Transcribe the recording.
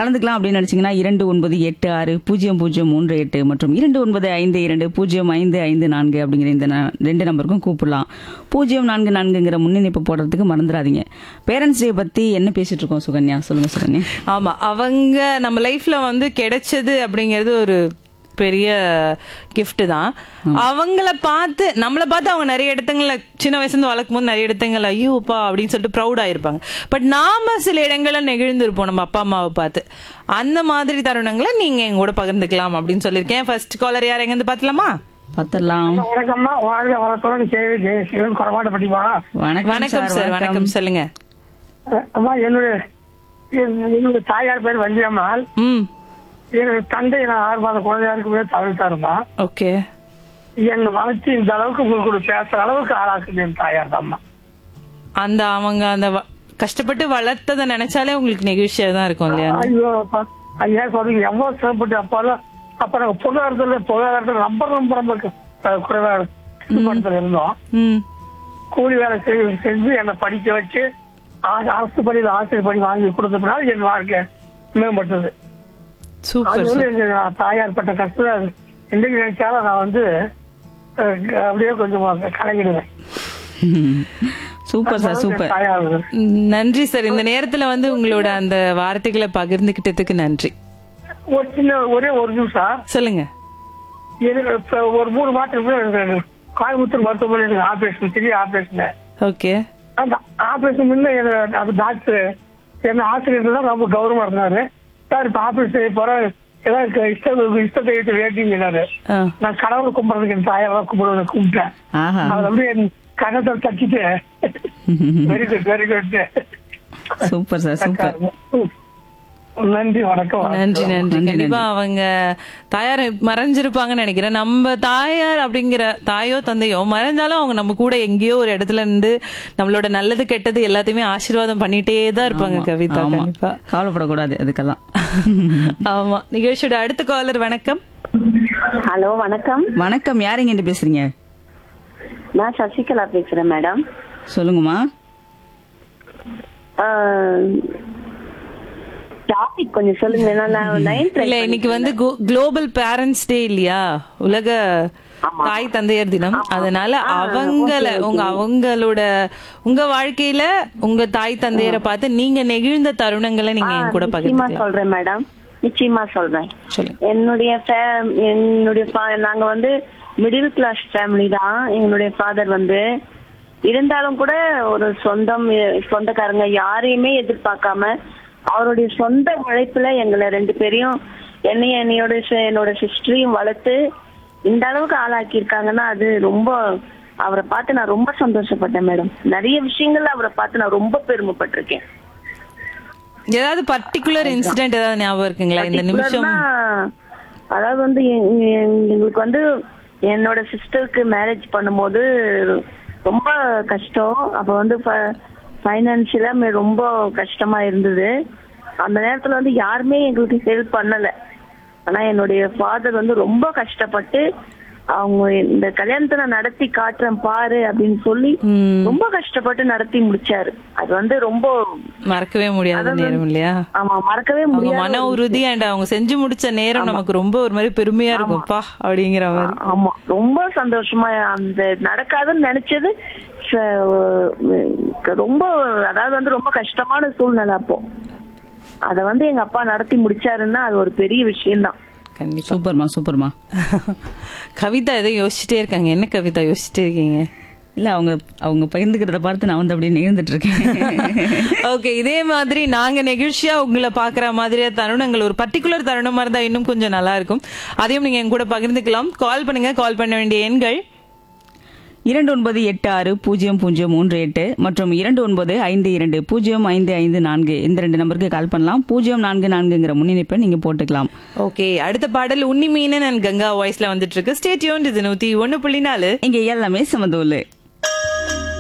கலந்துக்கலாம் அப்படின்னு நினைச்சீங்கன்னா இரண்டு ஒன்பது எட்டு ஆறு பூஜ்ஜியம் பூஜ்ஜியம் மூன்று எட்டு மற்றும் இரண்டு ஒன்பது ஐந்து இரண்டு பூஜ்ஜியம் ஐந்து ஐந்து நான்கு அப்படிங்கிற இந்த ந- ரெண்டு நம்பருக்கும் கூப்பிடலாம் பூஜ்ஜியம் நான்கு நான்குங்கிற முன்னிணைப்பு போடுறதுக்கு மறந்துடாதீங்க பேரண்ட்ஸ் டே பத்தி என்ன பேசிட்டு இருக்கோம் சுகன்யா சொல்லுங்க சுகன்யா ஆமா அவங்க நம்ம லைஃப்ல வந்து கிடைச்சது அப்படிங்கிறது ஒரு பெரிய gift தான் அவங்கள பார்த்து நம்மள பார்த்து அவங்க நிறைய இடத்துங்கள்ல சின்ன வயசுல இருந்து வளர்க்கும் போது நிறைய இடத்துங்கள்ல ஐயோப்பா அப்படின்னு சொல்லிட்டு ப்ரௌட் ஆயிருப்பாங்க பட் நாம சில இடங்கள்ல நெகிழ்ந்திருப்போம் நம்ம அப்பா அம்மாவை பார்த்து அந்த மாதிரி தருணங்களை நீங்க எங்க கூட பகிர்ந்துக்கலாம் அப்படின்னு சொல்லியிருக்கேன் ஃபர்ஸ்ட் காலர் யார் எங்க இருந்து பாத்தலாமா பார்த்துடலாம் வணக்கம்மா வாழ்க வளத்தோடு கேள்வி ஜெயசீலன் குறமாட்டப்பட்டிமா வணக்கம் சார் வணக்கம் சொல்லுங்க அம்மா என்னுடைய என்- என்னுடைய தாயார் பேர் வந்தியம்மாள் ம் என்னுடைய தந்தை நான் ஆறு மாத குழந்தையா இருக்கும்போது தவிர்த்தாருமா ஓகே என்னை வளர்ச்சி இந்த அளவுக்கு உங்களுக்கு கூட பேசுற அளவுக்கு ஆளாக்குது என் தாயார் தான்மா அந்த அவங்க அந்த வ- கஷ்டப்பட்டு வளர்த்ததை நினைச்சாலே உங்களுக்கு நெகிழ்ச்சியா தான் இருக்கும் இல்லையா ஐயோ அப்பா, ஐயா சொல்றீங்க எவ்வளவு சிறப்பட்டு அப்பெல்லாம் அப்ப நாங்க பொருளாதாரத்துல பொருளாதாரத்துல ரொம்ப ரொம்ப ரொம்ப கு- குறைவா கஷ்டப்படுத்தல இருந்தோம் ம் கூலி வேலை செஞ்சு செஞ்சு என்னை படிக்க வச்சு ஆ- அரசு பள்ளியில் ஆசிரியர் பணி வாங்கி கொடுத்ததுனால என் வாழ்க்கை மேம்பட்டது அது சூப்பர் வந்து எங்க நான் தாயார் பட்ட கஷ்டம் என்னைக்கு நினைச்சாலும் நான் வந்து அஹ், அப்படியே கொஞ்சம் கலங்கிடுவேன் சூப்பர் சார் சூப்பர் தாயார் நன்றி சார் இந்த நேரத்துல வந்து உங்களோட அந்த வார்த்தைகளை பகிர்ந்துகிட்டதுக்கு நன்றி ஒரு சின்ன ஒரே ஒரு நிமிஷம் சொல்லுங்க எனக்கு இப்ப ஒரு மூணு மாதத்துக்கு முன்னாடி எனக்கு கோயம்புத்தூர் மருத்துவமனை எனக்கு ஆபரேஷன் பெரிய ஆபரேஷன் ஓகே அந்த ஆபரேஷன் முன்ன எனக்கு அந்த டாக்டர் என்ன ஆசிரியர் தான் ரொம்ப கௌரவமா இருந்தாரு சார் இப்ப ஆபரேஷன் செய்ய போறேன் ஏதாவது இஷ்ட இஷ்டத்தை எடுத்து வேட்டிங்கன்னாரு நான் கடவுளை கும்பிடுறதுக்கு என் தாயார் கும்பிடுறத கும்பிட்டேன் ஆஹா அவர் அப்படியே என் கண்ணத்தை தட்டிட்டு very good very good super sir super நன்றி வணக்கம் நன்றி நன்றி நன்றி, கண்டிப்பா அவங்க தாயார் மறைஞ்சிருப்பாங்கன்னு நினைக்கிறேன் நம்ம தாயார் அப்படிங்கிற தாயோ தந்தையோ மறைஞ்சாலும் அவங்க நம்ம கூட எங்கேயோ ஒரு இடத்துல இருந்து நம்மளோட நல்லது கெட்டது எல்லாத்தையுமே ஆசீர்வாதம் பண்ணிட்டே தான் இருப்பாங்க கவிதா ஆமா கண்டிப்பா கவலைப்படக்கூடாது அதுக்கெல்லாம் ஆமா நிகழ்ச்சியோட அடுத்த காலர் வணக்கம் ஹலோ வணக்கம் வணக்கம் யாருங்க இருந்து பேசுறீங்க நான் சசிகலா பேசுறேன் மேடம் சொல்லுங்கம்மா டாபிக் கொஞ்சம் சொல்லுங்க ஏன்னா நான் நைன்த் இல்ல இன்னைக்கு வந்து குளோபல் பேரண்ட்ஸ் டே இல்லையா உலக தாய் தந்தையர் தினம் அதனால அவங்கள உங்க அவங்களோட உங்க வாழ்க்கையில உங்க தாய் தந்தையரை பார்த்து நீங்க நெகிழ்ந்த தருணங்களை நீங்க என் கூட நிச்சயமா பகிர்ந்துக்கலாம் சொல்றேன் மேடம் நிச்சயமா சொல்றேன் சொல்லுங்க என்னுடைய fa- என்னுடைய fa- நாங்க வந்து மிடில் கிளாஸ் ஃபேமிலி தான் எங்களுடைய ஃபாதர் வந்து இருந்தாலும் கூட ஒரு சொந்தம் சொந்தக்காரங்க யாரையுமே எதிர்பார்க்காம அவருடைய சொந்த உழைப்புல எங்களை ரெண்டு பேரையும் என்னையும் என்னையோட சி- என்னோட சிஸ்டரையும் வளர்த்து இந்த அளவுக்கு ஆளாக்கி இருக்காங்கன்னா அது ரொம்ப அவரை பார்த்து நான் ரொம்ப சந்தோஷப்பட்டேன் மேடம் நிறைய விஷயங்கள்ல அவரை பார்த்து நான் ரொம்ப பெருமைப்பட்டிருக்கேன் ஏதாவது பர்டிகுலர் இன்சிடென்ட் ஏதாவது ஞாபகம் இருக்குங்களா இந்த நிமிஷம் Particular-னா, அதாவது வந்து எங்க- எங்க- எங்களுக்கு வந்து என்னோட சிஸ்டருக்கு மேரேஜ் பண்ணும்போது ரொம்ப கஷ்டம் அப்ப வந்து ஃபைனான்சியலா ரொம்ப கஷ்டமா இருந்தது அந்த நேரத்துல வந்து யாருமே எங்களுக்கு ஹெல்ப் பண்ணல ஆனா என்னுடைய ஃபாதர் வந்து ரொம்ப கஷ்டப்பட்டு அவங்க இந்த கல்யாணத்தை நான் நடத்தி காட்டுறேன் பாரு அப்படின்னு சொல்லி ம். ரொம்ப கஷ்டப்பட்டு நடத்தி முடிச்சாரு அது வந்து ரொம்ப மறக்கவே முடியாத நேரம் இல்லையா ஆமா மறக்கவே அவங்க முடியாது மன உறுதி அண்ட் அவங்க செஞ்சு முடிச்ச நேரம் நமக்கு ரொம்ப ஒரு மாதிரி பெருமையா இருக்கும்ப்பா அப்படிங்கிற மாதிரி ஆமா ரொம்ப சந்தோஷமா அந்த நடக்காதுன்னு நினைச்சது ச- ரொம்ப அதாவது வந்து ரொம்ப கஷ்டமான சூழ்நிலை அப்போ அத வந்து எங்க அப்பா நடத்தி முடிச்சாருன்னா அது ஒரு பெரிய விஷயம்தான் கண்டிப்பா சூப்பர்மா சூப்பர்மா கவிதா எதை யோசிச்சுட்டே இருக்காங்க என்ன கவிதா யோசிச்சுட்டே இருக்கீங்க இல்ல அவங்க அவங்க பகிர்ந்துக்கிறத பார்த்து நான் வந்து அப்படியே நேர்ந்துட்டு இருக்கேன் ஓகே இதே மாதிரி நாங்க நெகிழ்ச்சியா உங்களை பாக்குற மாதிரியா தருணங்கள் ஒரு பர்டிகுலர் தருணமா இருந்தா இன்னும் கொஞ்சம் நல்லா இருக்கும் அதையும் நீங்க என் கூட பகிர்ந்துக்கலாம் கால் பண்ணுங்க கால் பண்ண வேண்டிய எண்கள் இரண்டு ஒன்பது எட்டு ஆறு பூஜ்ஜியம் பூஜ்ஜியம் மூன்று எட்டு மற்றும் இரண்டு ஒன்பது ஐந்து இரண்டு பூஜ்ஜியம் ஐந்து ஐந்து நான்கு இந்த ரெண்டு நம்பருக்கு கால் பண்ணலாம் பூஜ்ஜியம் நான்கு நான்குங்கிற முன்னிணைப்பை நீங்க போட்டுக்கலாம் ஓகே அடுத்த பாடல் உன்னி மீனன் அண்ட் கங்கா வாய்ஸ்ல வந்துட்டு இருக்கு ஸ்டேட்யூன் இது நூத்தி ஒன்னு புள்ளி நாலு இங்க எல்லாமே சமதூலு